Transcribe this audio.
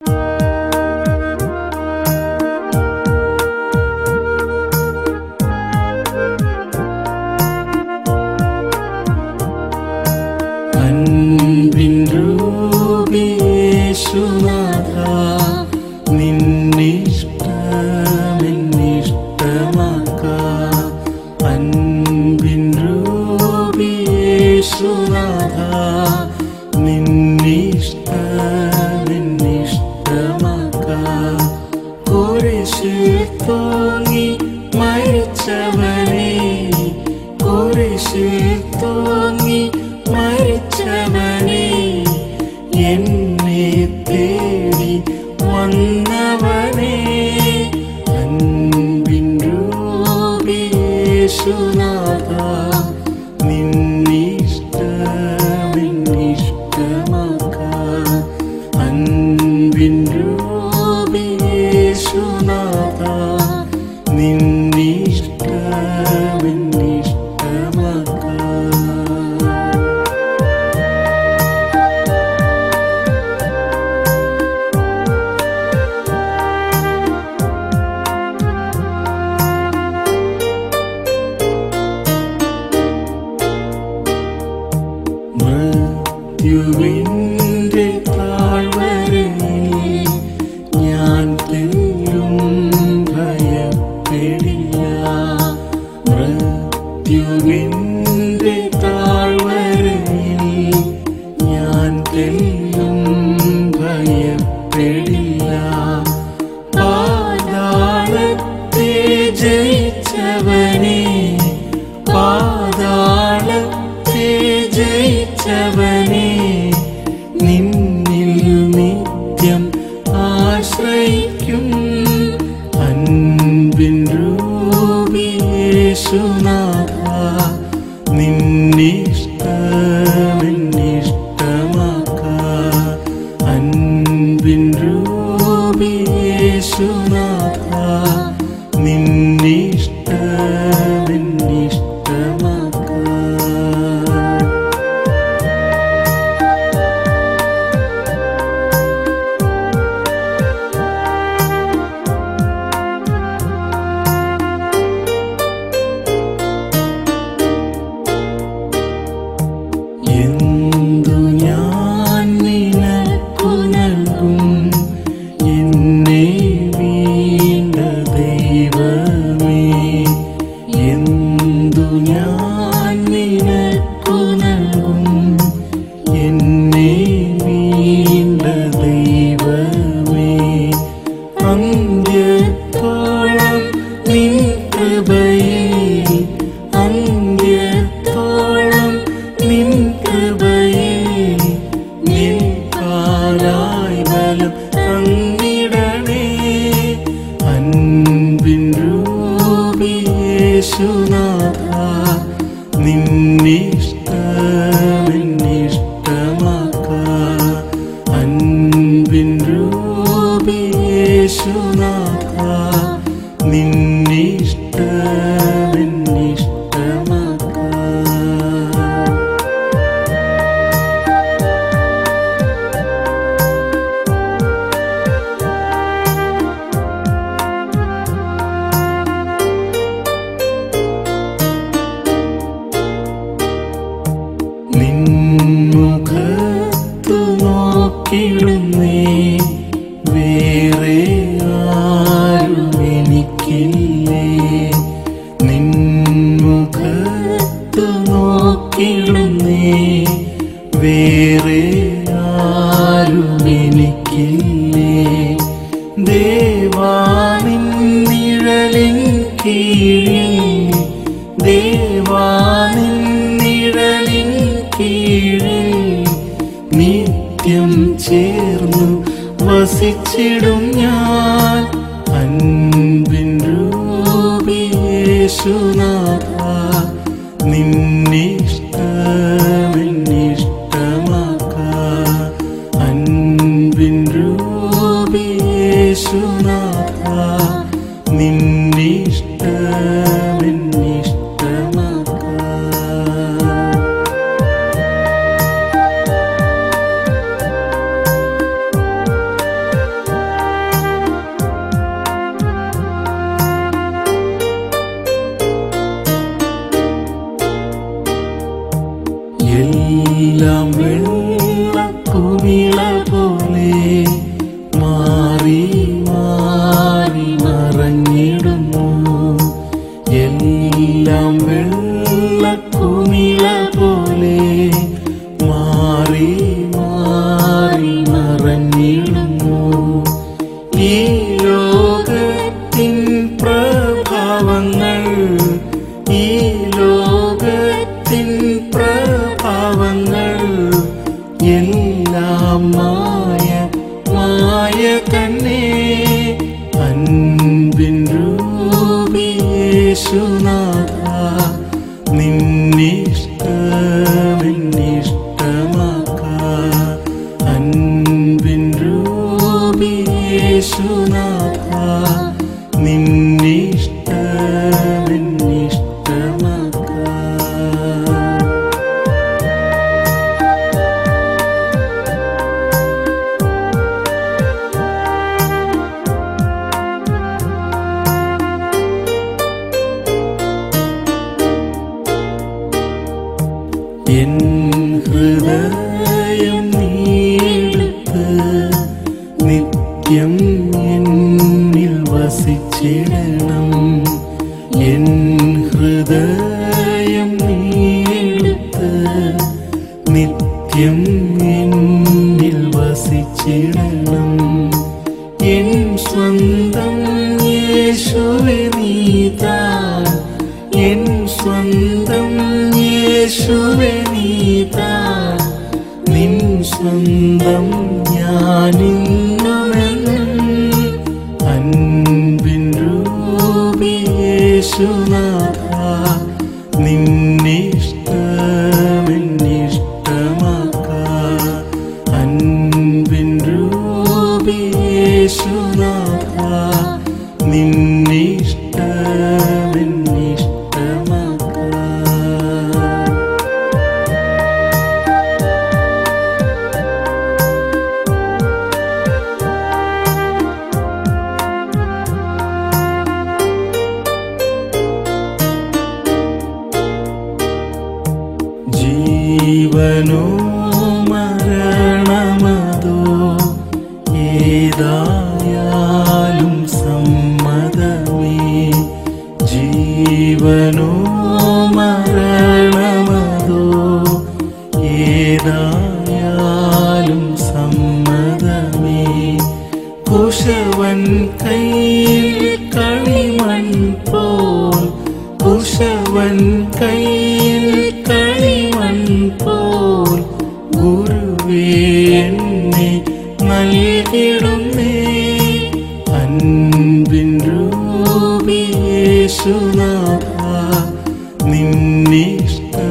അൻപിൻ രൂപേശുനാഥ നിന്നിഷ്ടമെന്നിഷ്ടമാക്ക അൻപിൻ രൂപേശുനാഥ നിന്നിഷ്ടമെന്നിഷ്ടമാക്ക കുരിശിൽ തോങ്ങി മരിച്ചവനെ കുരിശിൽ തോങ്ങി മരിച്ചവനെ എന്നെ തേടി വന്നവനെ അൻപിൻ രൂപേശുനാഥ നിന്നിഷ്ടമെന്നിഷ്ടമാക്ക അൻപിൻ രൂപേശുനാഥ നിന്നിഷ്ടമെന്നിഷ്ടമാക്ക മൃത്യുവിൻ്റെ താഴ്വരയിൽ ഞാൻ തെല്ലും ഭയപ്പെടില്ല മൃത്യുവിൻ്റെ താഴ്വരയിൽ ഞാൻ തെല്ലും ഭയപ്പെടില്ല പാതാളത്തെ ജയിച്ചവനെ പാതാളത്തെ ജയിച്ചവനെ നിന്നിൽ നിത്യം ആശ്രയിക്കും അൻപിൻ രൂപേശുനാഥ നിന്നിഷ്ടമെന്നിഷ്ടമാക്ക അൻപിൻ രൂപേശുനാഥ നിന്നിഷ്ടമെന്നിഷ്ടമാക്ക എന്തു ഞാൻ നിനക്കു നൽകും എന്നെ വീണ്ട ദൈവമേ എന്തു ഞാൻ നിനക്കു നൽകും എന്നെ വീണ്ട ദൈവമേ അന്ത്യത്തോളം നിൻ കൃപയിൽ അന്ത്യത്തോളം നിൻ കൃപയിൽ നിൽക്കാനായി ബലം തന്നിടണേ അൻപിൻ രൂപേശുനാഥ നിന്നിഷ്ടമെന്നിഷ്ടമാക്ക അൻപിൻ രൂപേശുനാഥ നിന്നിഷ്ടമെന്നിഷ്ടമാക്ക നിൻമുഖത്തു നോക്കിടുന്നേ വേറെ ആരും എനിക്കില്ലേ നിൻമുഖത്തു നോക്കിടുന്നേ വേറെ ആരും എനിക്കില്ലേ ദേവാനിൻ നിഴലിൻ കീഴിൽ ദേവാനിൻ നിഴലിൻ കീഴിൽ നിത്യം ചേർന്നു വസിച്ചിടും ഞാൻ അൻപിൻ രൂപേശുനാഥ നിന്നിഷ്ടമെന്നിഷ്ടമാക്ക അൻപിൻ രൂപേശുനാഥ നിന്നിഷ്ടമെന്നിഷ്ടമാക്ക എല്ലാം വെള്ളക്കുമിള പോലെ മാറി മാറി മറഞ്ഞിടുന്നു എല്ലാം വെള്ളക്കുമിള പോലെ മാറി മാറി മറഞ്ഞിടുന്നു ഈ ലോകത്തിൻ പ്രഭാവങ്ങൾ ഈ ലോകത്തിൻ പ്രഭാവങ്ങൾ എല്ലാം മായ മായ തന്നെ അൻപിൻ രൂപിയേശുനാഥ നിന്നിഷ്ടമെന്നിഷ്ടമാക്ക അൻപിൻ രൂപിയേശുനാഥ നിന്നിഷ്ടമെന്നിഷ്ടമാക്ക എൻ ഹൃദയം നീടുത്ത് നിത്യം എന്നിൽ വസിച്ചിടണം എൻ ഹൃദയം നീടുത്ത് നിത്യം എന്നിൽ വസിച്ചിടണം എൻ സ്വന്തം യേശുവെ നീതാൻ എൻ സ്വന്തം യേശുവെ നീതാൻ നിൻ സ്വന്തം ഞാനിന്നുമെന്നും അൻപിൻ രൂപിയേശുനാഥ നിന്നിഷ്ടമെന്നിഷ്ടമാക്ക അൻപിൻ രൂപിയേശുനാഥ നിന്നിഷ്ടമെന്നിഷ്ടമാക്ക ജീവനോ മരണമതോ ഏതായാലും സമ്മതമേ ജീവനോ മരണമതോ ഏതായാലും സമ്മതമേ കുശവൻ കയ്യിൽ കളിമൺ പോൽ കുശവൻ കയ്യിൽ കളിമൺ പോൽ ഗുരുവേ എന്നെ നൽകിടുന്നേ അൻപിൻ രൂപിയേശുനാഥ നിന്നിഷ്ട